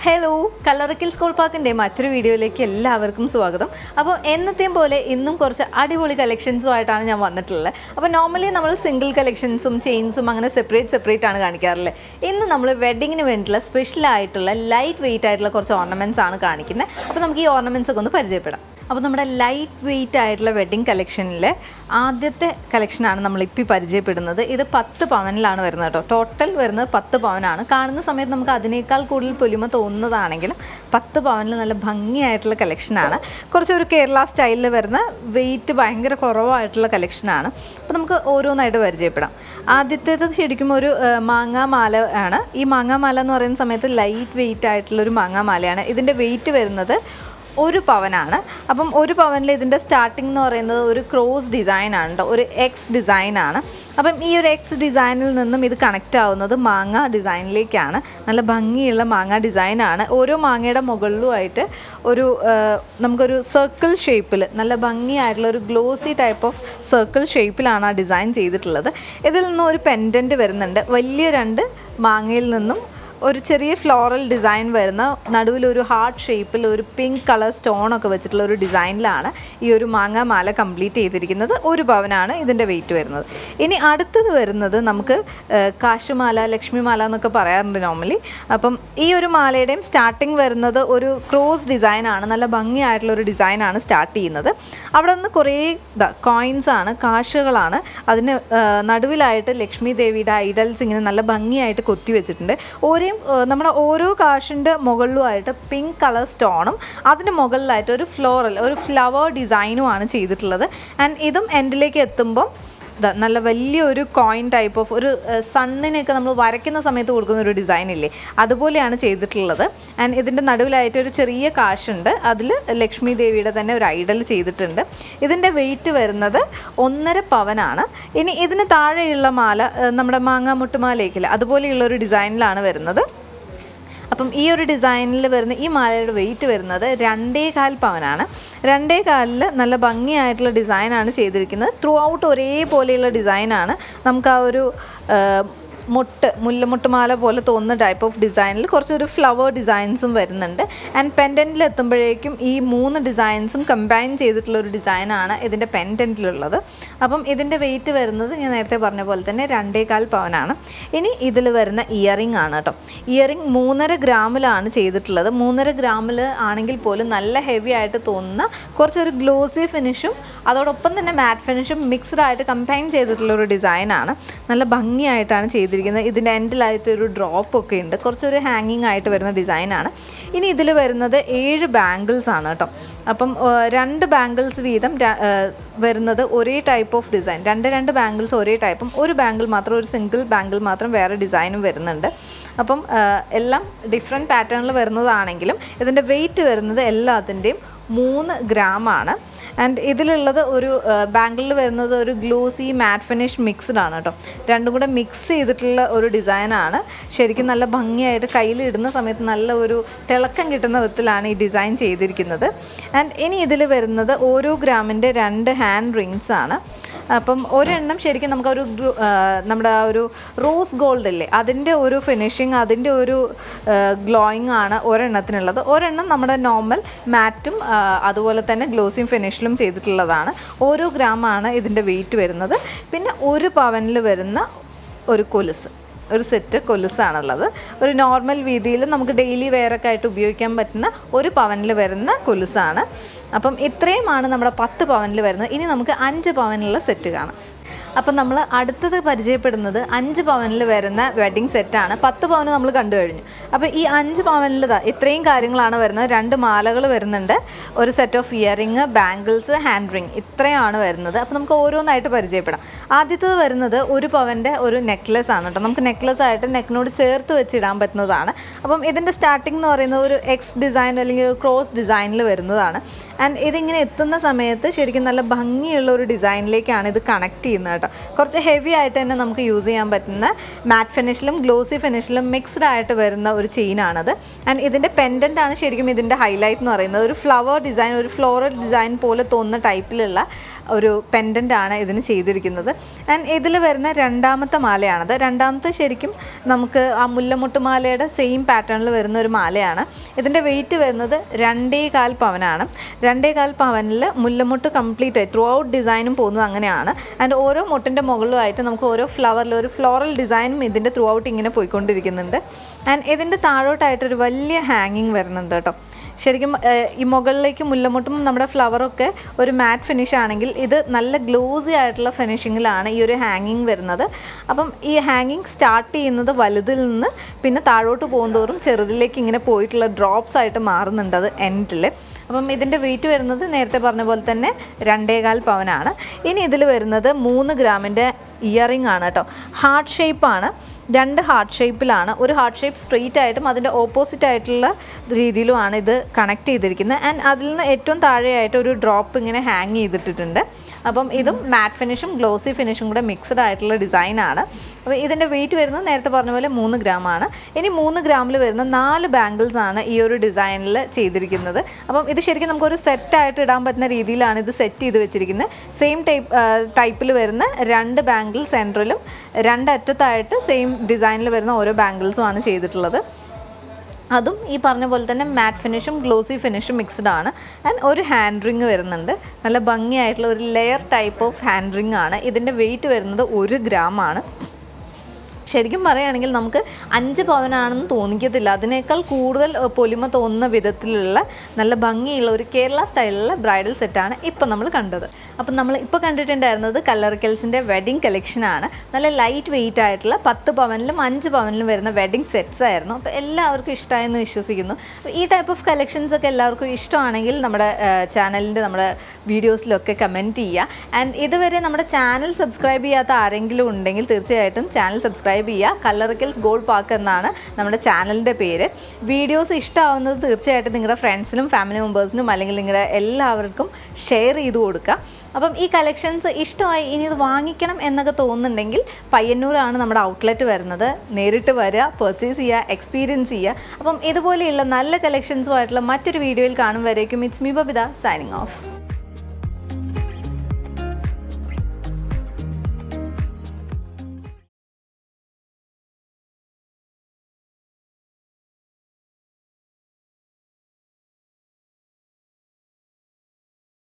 hello Kallarakkal school പാർക്കിൻ്റെ മറ്റൊരു വീഡിയോയിലേക്ക് എല്ലാവർക്കും സ്വാഗതം അപ്പോൾ എന്നത്തെയും പോലെ ഇന്നും കുറച്ച് അടിപൊളി കളക്ഷൻസുമായിട്ടാണ് ഞാൻ വന്നിട്ടുള്ളത് അപ്പോൾ നോർമലി നമ്മൾ സിംഗിൾ കളക്ഷൻസും ചെയിൻസും അങ്ങനെ സെപ്പറേറ്റ് സെപ്പറേറ്റ് ആണ് കാണിക്കാറുള്ളത് ഇന്ന് നമ്മൾ വെഡിങ്ങിന് വേണ്ടിയിട്ടുള്ള സ്പെഷ്യൽ ആയിട്ടുള്ള ലൈറ്റ് വെയിറ്റ് ആയിട്ടുള്ള കുറച്ച് ഓർണമെൻറ്റ്സ് ആണ് കാണിക്കുന്നത് അപ്പോൾ നമുക്ക് ഈ ഓർണമെൻറ്റ്സ് ഒക്കെ ഒന്ന് പരിചയപ്പെടാം അപ്പോൾ നമ്മുടെ ലൈറ്റ് വെയിറ്റ് ആയിട്ടുള്ള വെഡ്ഡിങ് കളക്ഷനിലെ ആദ്യത്തെ കളക്ഷനാണ് നമ്മളിപ്പോൾ പരിചയപ്പെടുന്നത് ഇത് പത്ത് പവനിലാണ് വരുന്നത് കേട്ടോ ടോട്ടൽ വരുന്നത് പത്ത് പവനാണ് കാണുന്ന സമയത്ത് നമുക്ക് അതിനേക്കാൾ കൂടുതൽ പൊലിമ തോന്നുന്നതാണെങ്കിലും പത്ത് പവനിൽ നല്ല ഭംഗിയായിട്ടുള്ള കളക്ഷനാണ് കുറച്ചൊരു കേരള സ്റ്റൈലിൽ വരുന്ന വെയിറ്റ് ഭയങ്കര കുറവായിട്ടുള്ള കളക്ഷനാണ് അപ്പോൾ നമുക്ക് ഓരോന്നായിട്ട് പരിചയപ്പെടാം ആദ്യത്തേത് ശരിക്കും ഒരു ആ, മാങ്ങാമാല ആണ് ഈ മാങ്ങാമാല എന്ന് പറയുന്ന സമയത്ത് ലൈറ്റ് വെയിറ്റ് ആയിട്ടുള്ള ഒരു മാങ്ങാമാലയാണ് ഇതിൻ്റെ വെയിറ്റ് വരുന്നത് ഒരു പവനാണ് അപ്പം ഒരു പവനിൽ ഇതിൻ്റെ സ്റ്റാർട്ടിംഗ് എന്ന് പറയുന്നത് ഒരു ക്രോസ് ഡിസൈൻ ആണ് കേട്ടോ ഒരു എക്സ് ഡിസൈൻ ആണ് അപ്പം ഈ ഒരു എക്സ് ഡിസൈനിൽ നിന്നും ഇത് കണക്റ്റ് ആവുന്നത് മാങ്ങ ഡിസൈനിലേക്കാണ് നല്ല ഭംഗിയുള്ള മാങ്ങ ഡിസൈനാണ് ഓരോ മാങ്ങയുടെ മുകളിലുമായിട്ട് ഒരു ആ, നമുക്കൊരു സർക്കിൾ ഷേപ്പിൽ നല്ല ഭംഗിയായിട്ടുള്ള ഒരു ഗ്ലോസി ടൈപ്പ് ഓഫ് സർക്കിൾ ഷേപ്പിലാണ് ആ ഡിസൈൻ ചെയ്തിട്ടുള്ളത് ഇതിൽ നിന്നും ഒരു പെൻഡൻറ്റ് വരുന്നുണ്ട് വലിയ രണ്ട് മാങ്ങയിൽ നിന്നും ഒരു ചെറിയ ഫ്ലോറൽ ഡിസൈൻ വരുന്ന നടുവിൽ ഒരു ഹാർട്ട് ഷേപ്പിൽ ഒരു പിങ്ക് കളർ സ്റ്റോൺ ഒക്കെ വെച്ചിട്ടുള്ള ഒരു ഡിസൈനിലാണ് ഈ ഒരു മാങ്ങ മാല കംപ്ലീറ്റ് ചെയ്തിരിക്കുന്നത് ഒരു പവനാണ് ഇതിൻ്റെ വെയിറ്റ് വരുന്നത് ഇനി അടുത്തത് വരുന്നത് നമുക്ക് ആ, കാശുമാല ലക്ഷ്മിമാല എന്നൊക്കെ പറയാറുണ്ട് നോർമലി അപ്പം ഈ ഒരു മാലയുടെയും സ്റ്റാർട്ടിങ് വരുന്നത് ഒരു ക്രോസ് ഡിസൈനാണ് നല്ല ഭംഗിയായിട്ടുള്ള ഒരു ഡിസൈനാണ് സ്റ്റാർട്ട് ചെയ്യുന്നത് അവിടെ നിന്ന് കുറേ കോയിൻസ് ആണ് കാശുകളാണ് അതിന് ആ, നടുവിലായിട്ട് ലക്ഷ്മി ദേവിയുടെ ഐഡൽസ് ഇങ്ങനെ നല്ല ഭംഗിയായിട്ട് കൊത്തി വെച്ചിട്ടുണ്ട് ഓരോ നമ്മുടെ ഓരോ കാശിൻ്റെ മുകളിലുമായിട്ട് പിങ്ക് കളർ സ്റ്റോണും അതിന് മുകളിലായിട്ട് ഒരു ഫ്ലോറൽ ഒരു ഫ്ലവർ ഡിസൈനുമാണ് ചെയ്തിട്ടുള്ളത് ആൻഡ് ഇതും എൻഡിലേക്ക് എത്തുമ്പം ദാ നല്ല വലിയൊരു കോയിൻ ടൈപ്പ് ഓഫ് ഒരു സണ്ണിനെയൊക്കെ നമ്മൾ വരയ്ക്കുന്ന സമയത്ത് കൊടുക്കുന്ന ഒരു ഡിസൈൻ ഇല്ലേ അതുപോലെയാണ് ചെയ്തിട്ടുള്ളത് ആൻഡ് ഇതിൻ്റെ നടുവിലായിട്ട് ഒരു ചെറിയ കാശുണ്ട് അതിൽ ലക്ഷ്മി ദേവിയുടെ തന്നെ ഒരു ഐഡൽ ചെയ്തിട്ടുണ്ട് ഇതിൻ്റെ വെയിറ്റ് വരുന്നത് ഒന്നര പവനാണ് ഇനി ഇതിന് താഴെയുള്ള മാല ഏഹ്, നമ്മുടെ മാങ്ങാമുട്ടുമാലയ്ക്കില്ല അതുപോലെയുള്ള ഒരു ഡിസൈനിലാണ് വരുന്നത് അപ്പം ഈ ഒരു ഡിസൈനിൽ വരുന്ന ഈ മാലയുടെ വെയിറ്റ് വരുന്നത് രണ്ടേ കാൽ പവനാണ് രണ്ടേ കാലിൽ നല്ല ഭംഗിയായിട്ടുള്ള ഡിസൈനാണ് ചെയ്തിരിക്കുന്നത് ത്രൂ ഔട്ട് ഒരേപോലെയുള്ള ഡിസൈനാണ് നമുക്ക് ആ ഒരു ആ, മുട്ട് മുല്ലമുട്ടുമാല പോലെ തോന്നുന്ന ടൈപ്പ് ഓഫ് ഡിസൈനിൽ കുറച്ചൊരു ഫ്ലവർ ഡിസൈൻസും വരുന്നുണ്ട് ആൻഡ് പെൻഡൻറ്റിൽ എത്തുമ്പോഴേക്കും ഈ മൂന്ന് ഡിസൈൻസും കമ്പൈൻ ചെയ്തിട്ടുള്ള ഒരു ഡിസൈനാണ് ഇതിൻ്റെ പെൻഡൻറ്റിലുള്ളത് അപ്പം ഇതിൻ്റെ വെയിറ്റ് വരുന്നത് ഞാൻ നേരത്തെ പറഞ്ഞ പോലെ തന്നെ രണ്ടേകാൽ പവനാണ് ഇനി ഇതിൽ വരുന്ന ഇയറിംഗ് ആണ് കേട്ടോ ഇയറിംഗ് മൂന്നര ഗ്രാമിലാണ് ചെയ്തിട്ടുള്ളത് മൂന്നര ഗ്രാമിൽ ആണെങ്കിൽ പോലും നല്ല ഹെവി ആയിട്ട് തോന്നുന്ന കുറച്ചൊരു ഗ്ലോസി ഫിനിഷും അതോടൊപ്പം തന്നെ മാറ്റ് ഫിനിഷും മിക്സ്ഡ് ആയിട്ട് കമ്പൈൻ ചെയ്തിട്ടുള്ള ഒരു ഡിസൈനാണ് നല്ല ഭംഗിയായിട്ടാണ് ചെയ്തിരിക്കുന്നത് ഇതിൻ്റെ എൻഡിലായിട്ട് ഒരു ഡ്രോപ്പ് ഒക്കെ ഉണ്ട് കുറച്ചൊരു ഹാങ്ങിങ് ആയിട്ട് വരുന്ന ഡിസൈനാണ് ഇനി ഇതിൽ വരുന്നത് ഏഴ് ബാംഗിൾസ് ആണ് കേട്ടോ അപ്പം ആ, രണ്ട് ബാംഗിൾസ് വീതം ര- ആ, വരുന്നത് ഒരേ ടൈപ്പ് ഓഫ് ഡിസൈൻ രണ്ട് രണ്ട് ബാംഗിൾസ് ഒരേ ടൈപ്പും ഒരു ബാംഗിൾ മാത്രം ഒരു സിംഗിൾ ബാംഗിൾ മാത്രം വേറെ ഡിസൈനും വരുന്നുണ്ട് അപ്പം ആ, എല്ലാം ഡിഫറെൻറ്റ് പാറ്റേണിൽ വരുന്നതാണെങ്കിലും ഇതിൻ്റെ വെയിറ്റ് വരുന്നത് എല്ലാത്തിൻ്റെയും മൂന്ന് ഗ്രാമാണ് ആൻഡ് ഇതിലുള്ളത് ഒരു ബാംഗിളിൽ വരുന്നത് ഒരു ഗ്ലോസി മാറ്റ് ഫിനിഷ് മിക്സ്ഡ് ആണ് കേട്ടോ രണ്ടും കൂടെ മിക്സ് ചെയ്തിട്ടുള്ള ഒരു ഡിസൈനാണ് ശരിക്കും നല്ല ഭംഗിയായിട്ട് കയ്യിൽ ഇടുന്ന സമയത്ത് നല്ല ഒരു തിളക്കം കിട്ടുന്ന വിധത്തിലാണ് ഈ ഡിസൈൻ ചെയ്തിരിക്കുന്നത് ആൻഡ് ഇനി ഇതിൽ വരുന്നത് ഓരോ ഗ്രാമിൻ്റെ രണ്ട് ഹാൻഡ് റിങ്സ് ആണ് അപ്പം ഒരെണ്ണം ശരിക്കും നമുക്ക് ഒരു ഗ്രൂ- ആ, നമ്മുടെ ആ ഒരു റോസ് ഗോൾഡ് ഇല്ലേ അതിൻ്റെ ഒരു ഫിനിഷിങ് അതിൻ്റെ ഒരു ഗ്ലോയിങ് ആണ് ഒരെണ്ണത്തിനുള്ളത് ഒരെണ്ണം നമ്മുടെ നോർമൽ മാറ്റും ആ, അതുപോലെ തന്നെ ഗ്ലോസിയും ഫിനിഷിലും ചെയ്തിട്ടുള്ളതാണ് ഓരോ ഗ്രാമാണ് ഇതിൻ്റെ വെയിറ്റ് വരുന്നത് പിന്നെ ഒരു പവനിൽ വരുന്ന ഒരു കൊലുസ് ഒരു സെറ്റ് കൊലുസാണുള്ളത് ഒരു നോർമൽ രീതിയിൽ നമുക്ക് ഡെയിലി വെയറൊക്കെ ആയിട്ട് ഉപയോഗിക്കാൻ പറ്റുന്ന ഒരു പവനിൽ വരുന്ന കൊലുസാണ് അപ്പം ഇത്രയുമാണ് നമ്മുടെ പത്ത് പവനിൽ വരുന്നത് ഇനി നമുക്ക് അഞ്ച് പവനുള്ള സെറ്റ് കാണാം അപ്പം നമ്മൾ അടുത്തത് പരിചയപ്പെടുന്നത് അഞ്ച് പവനിൽ വരുന്ന വെഡ്ഡിങ് സെറ്റാണ് പത്ത് പവന് നമ്മൾ കണ്ടു കഴിഞ്ഞു അപ്പോൾ ഈ അഞ്ച് പവനിൽ ഇതാ ഇത്രയും കാര്യങ്ങളാണ് വരുന്നത് രണ്ട് മാലകൾ വരുന്നുണ്ട് ഒരു set of earring bangles hand ring ഇത്രയാണ് വരുന്നത് അപ്പോൾ നമുക്ക് ഓരോന്നായിട്ട് പരിചയപ്പെടാം ആദ്യത്തത് വരുന്നത് ഒരു പവൻ്റെ ഒരു നെക്ലെസ് ആണ് കേട്ടോ നമുക്ക് നെക്ലെസ് ആയിട്ട് നെക്കിനോട് ചേർത്ത് വെച്ചിടാൻ പറ്റുന്നതാണ് അപ്പം ഇതിൻ്റെ സ്റ്റാർട്ടിംഗ് എന്ന് പറയുന്നത് ഒരു എക്സ് ഡിസൈൻ അല്ലെങ്കിൽ ഒരു ക്രോസ് ഡിസൈനിൽ വരുന്നതാണ് ആൻഡ് ഇതിങ്ങനെ എത്തുന്ന സമയത്ത് ശരിക്കും നല്ല ഭംഗിയുള്ള ഒരു ഡിസൈനിലേക്കാണ് ഇത് കണക്ട് ചെയ്യുന്നത് കേട്ടോ കുറച്ച് ഹെവി ആയിട്ട് തന്നെ നമുക്ക് യൂസ് ചെയ്യാൻ പറ്റുന്ന മാറ്റ് ഫിനിഷിലും ഗ്ലോസി ഫിനിഷിലും മിക്സ്ഡ് ആയിട്ട് വരുന്ന ഒരു ചെയിനാണത് ആൻഡ് ഇതിൻ്റെ പെൻഡൻ്റ് ആണ് ശരിക്കും ഇതിൻ്റെ ഹൈലൈറ്റ് എന്ന് പറയുന്നത് ഒരു ഫ്ലവർ ഡിസൈൻ ഒരു ഫ്ലോറൽ ഡിസൈൻ പോലെ തോന്നുന്ന ടൈപ്പിലുള്ള ഒരു പെൻഡൻ്റ് ആണ് ഇതിന് ചെയ്തിരിക്കുന്നത് ആൻഡ് ഇതിൽ വരുന്ന രണ്ടാമത്തെ മാലയാണത് രണ്ടാമത്തെ ശരിക്കും നമുക്ക് ആ മുല്ലമുട്ട് മാലയുടെ സെയിം പാറ്റേണിൽ വരുന്ന ഒരു മാലയാണ് ഇതിൻ്റെ വെയിറ്റ് വരുന്നത് രണ്ടേ കാൽ പവനാണ് രണ്ടേ കാൽ പവനിൽ മുല്ലമുട്ട് കംപ്ലീറ്റ് ത്രൂ ഔട്ട് ഡിസൈനും പോകുന്നത് അങ്ങനെയാണ് ആൻഡ് ഓരോ മുട്ടിൻ്റെ മുകളിലുമായിട്ട് നമുക്ക് ഓരോ ഫ്ലവറിൽ ഒരു ഫ്ലോറൽ ഡിസൈനും ഇതിൻ്റെ ത്രൂ ഔട്ട് ഇങ്ങനെ പോയിക്കൊണ്ടിരിക്കുന്നുണ്ട് ആൻഡ് ഇതിൻ്റെ താഴോട്ടായിട്ടൊരു വലിയ ഹാങ്ങിങ് വരുന്നുണ്ട് കേട്ടോ ശരിക്കും ഏഹ്, ഈ മുകളിലേക്ക് മുല്ലമുട്ടും നമ്മുടെ ഫ്ലവറൊക്കെ ഒരു മാറ്റ് ഫിനിഷ് ആണെങ്കിൽ ഇത് നല്ല ഗ്ലോസി ആയിട്ടുള്ള ഫിനിഷിങ്ങിലാണ് ഈ ഒരു ഹാങ്ങിങ് വരുന്നത് അപ്പം ഈ ഹാങ്ങിങ് സ്റ്റാർട്ട് ചെയ്യുന്നത് വലുതിൽ നിന്ന് പിന്നെ താഴോട്ട് പോകുന്തോറും ചെറുതിലേക്ക് ഇങ്ങനെ പോയിട്ടുള്ള ഡ്രോപ്സ് ആയിട്ട് മാറുന്നുണ്ട് അത് എൻഡിൽ അപ്പം ഇതിൻ്റെ വെയിറ്റ് വരുന്നത് നേരത്തെ പറഞ്ഞ പോലെ തന്നെ രണ്ടേകാൽ പവനാണ് ഇനി ഇതിൽ വരുന്നത് മൂന്ന് ഗ്രാമിൻ്റെ ഇയറിംഗ് ആണ് കേട്ടോ ഹാർട്ട് ഷേപ്പാണ് രണ്ട് ഹാർട്ട് ഷേപ്പിലാണ് ഒരു ഹാർട്ട് ഷേപ്പ് സ്ട്രെയിറ്റ് ആയിട്ടും അതിൻ്റെ ഓപ്പോസിറ്റ് ആയിട്ടുള്ള രീതിയിലുമാണ് ഇത് കണക്ട് ചെയ്തിരിക്കുന്നത് ആൻഡ് അതിൽ നിന്ന് ഏറ്റവും താഴെയായിട്ട് ഒരു ഡ്രോപ്പ് ഇങ്ങനെ ഹാങ് ചെയ്തിട്ടിട്ടുണ്ട് അപ്പം ഇതും മാറ്റ് ഫിനിഷും ഗ്ലോസി ഫിനിഷും കൂടെ മിക്സ്ഡ് ആയിട്ടുള്ള ഡിസൈനാണ് അപ്പോൾ ഇതിൻ്റെ വെയിറ്റ് വരുന്നത് നേരത്തെ പറഞ്ഞ പോലെ മൂന്ന് ഗ്രാമാണ് ഇനി മൂന്ന് ഗ്രാമിൽ വരുന്ന നാല് ബാംഗിൾസ് ആണ് ഈ ഒരു ഡിസൈനിൽ ചെയ്തിരിക്കുന്നത് അപ്പം ഇത് ശരിക്കും നമുക്കൊരു സെറ്റായിട്ട് ഇടാൻ പറ്റുന്ന രീതിയിലാണ് ഇത് സെറ്റ് ചെയ്ത് വെച്ചിരിക്കുന്നത് സെയിം ടൈപ്പ് ടൈപ്പിൽ വരുന്ന രണ്ട് ബാംഗിൾ സെൻറ്ററിലും രണ്ടറ്റത്തായിട്ട് സെയിം ഡിസൈനിൽ വരുന്ന ഓരോ ബാംഗിൾസും ആണ് ചെയ്തിട്ടുള്ളത് അതും ഈ പറഞ്ഞ പോലെ തന്നെ മാറ്റ് ഫിനിഷും ഗ്ലോസി ഫിനിഷും മിക്സ്ഡ് ആണ് ആൻഡ് ഒരു ഹാൻഡ് റിങ് വരുന്നുണ്ട് നല്ല ഭംഗിയായിട്ടുള്ള ഒരു layer type of hand ring ആണ് ഇതിൻ്റെ വെയിറ്റ് വരുന്നത് ഒരു ഗ്രാം ആണ് ശരിക്കും പറയുകയാണെങ്കിൽ നമുക്ക് അഞ്ച് പവനാണെന്ന് തോന്നിക്കത്തില്ല അതിനേക്കാൾ കൂടുതൽ ഏഹ്, പൊലിമ തോന്നുന്ന വിധത്തിലുള്ള നല്ല ഭംഗിയുള്ള ഒരു കേരള സ്റ്റൈലിലുള്ള ബ്രൈഡൽ സെറ്റാണ് ഇപ്പം നമ്മൾ കണ്ടത് അപ്പം നമ്മൾ ഇപ്പോൾ കണ്ടിട്ടുണ്ടായിരുന്നത് കല്ലറിക്കൽസിൻ്റെ വെഡിങ് കളക്ഷനാണ് നല്ല ലൈറ്റ് വെയിറ്റ് ആയിട്ടുള്ള പത്ത് പവനിലും അഞ്ച് പവനിലും വരുന്ന വെഡിങ് സെറ്റ്സ് ആയിരുന്നു അപ്പോൾ എല്ലാവർക്കും ഇഷ്ടമായെന്ന് വിശ്വസിക്കുന്നു അപ്പോൾ ഈ ടൈപ്പ് ഓഫ് കളക്ഷൻസ് ഒക്കെ എല്ലാവർക്കും ഇഷ്ടമാണെങ്കിൽ നമ്മുടെ ചാനലിൻ്റെ നമ്മുടെ വീഡിയോസിലൊക്കെ കമൻറ്റ് ചെയ്യുക ആൻഡ് ഇതുവരെ നമ്മുടെ ചാനൽ സബ്സ്ക്രൈബ് ചെയ്യാത്ത ആരെങ്കിലും ഉണ്ടെങ്കിൽ തീർച്ചയായിട്ടും ചാനൽ സബ്സ്ക്രൈബ് ചെയ്യുക കല്ലറിക്കൽസ് ഗോൾഡ് പാർക്ക് എന്നാണ് നമ്മുടെ ചാനലിൻ്റെ പേര് വീഡിയോസ് ഇഷ്ടമാവുന്നത് തീർച്ചയായിട്ടും നിങ്ങളുടെ ഫ്രണ്ട്സിനും ഫാമിലി മെമ്പേഴ്സിനും അല്ലെങ്കിൽ നിങ്ങളുടെ എല്ലാവർക്കും ഷെയർ ചെയ്ത് കൊടുക്കുക അപ്പം ഈ കളക്ഷൻസ് ഇഷ്ടമായി ഇനി ഇത് വാങ്ങിക്കണം എന്നൊക്കെ തോന്നുന്നുണ്ടെങ്കിൽ പയ്യന്നൂരാണ് നമ്മുടെ ഔട്ട്ലെറ്റ് വരുന്നത് നേരിട്ട് വരിക പർച്ചേസ് ചെയ്യുക എക്സ്പീരിയൻസ് ചെയ്യുക അപ്പം ഇതുപോലെയുള്ള നല്ല കളക്ഷൻസുമായിട്ടുള്ള മറ്റൊരു വീഡിയോയിൽ കാണും വരേക്കും it's me Babitha signing of